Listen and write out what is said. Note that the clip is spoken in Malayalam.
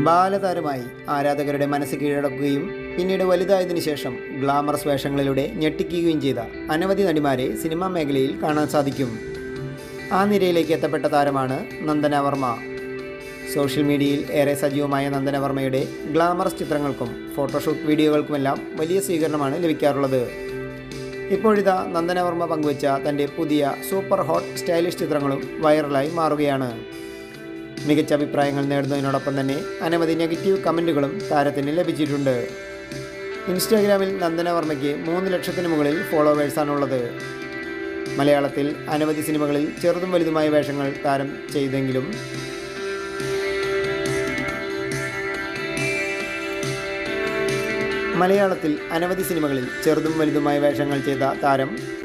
ബാലതാരമായി ആരാധകരുടെ മനസ്സ് കീഴടക്കുകയും പിന്നീട് വലുതായതിനു ശേഷം ഗ്ലാമറസ് വേഷങ്ങളിലൂടെ ഞെട്ടിക്കുകയും ചെയ്ത അനവധി നടിമാരെ സിനിമാ മേഖലയിൽ കാണാൻ സാധിക്കും ആ നിരയിലേക്ക് എത്തപ്പെട്ട താരമാണ് നന്ദന വർമ്മ സോഷ്യൽ മീഡിയയിൽ ഏറെ സജീവമായ നന്ദനവർമ്മയുടെ ഗ്ലാമറസ് ചിത്രങ്ങൾക്കും ഫോട്ടോഷൂട്ട് വീഡിയോകൾക്കുമെല്ലാം വലിയ സ്വീകരണമാണ് ലഭിക്കാറുള്ളത് ഇപ്പോഴിതാ നന്ദനവർമ്മ പങ്കുവച്ച തൻ്റെ പുതിയ സൂപ്പർ ഹോട്ട് സ്റ്റൈലിഷ് ചിത്രങ്ങളും വൈറലായി മാറുകയാണ് മികച്ച അഭിപ്രായങ്ങൾ നേടുന്നതിനോടൊപ്പം തന്നെ അനവധി നെഗറ്റീവ് കമൻറ്റുകളും താരത്തിന് ലഭിച്ചിട്ടുണ്ട് ഇൻസ്റ്റാഗ്രാമിൽ നന്ദനവർമ്മയ്ക്ക് മൂന്ന് ലക്ഷത്തിന് മുകളിൽ ഫോളോവേഴ്സാണുള്ളത് മലയാളത്തിൽ അനവധി സിനിമകളിൽ ചെറുതും വലുതുമായ വേഷങ്ങൾ താരം ചെയ്തെങ്കിലും മലയാളത്തിൽ അനവധി സിനിമകളിൽ ചെറുതും വലുതുമായ വേഷങ്ങൾ ചെയ്ത താരം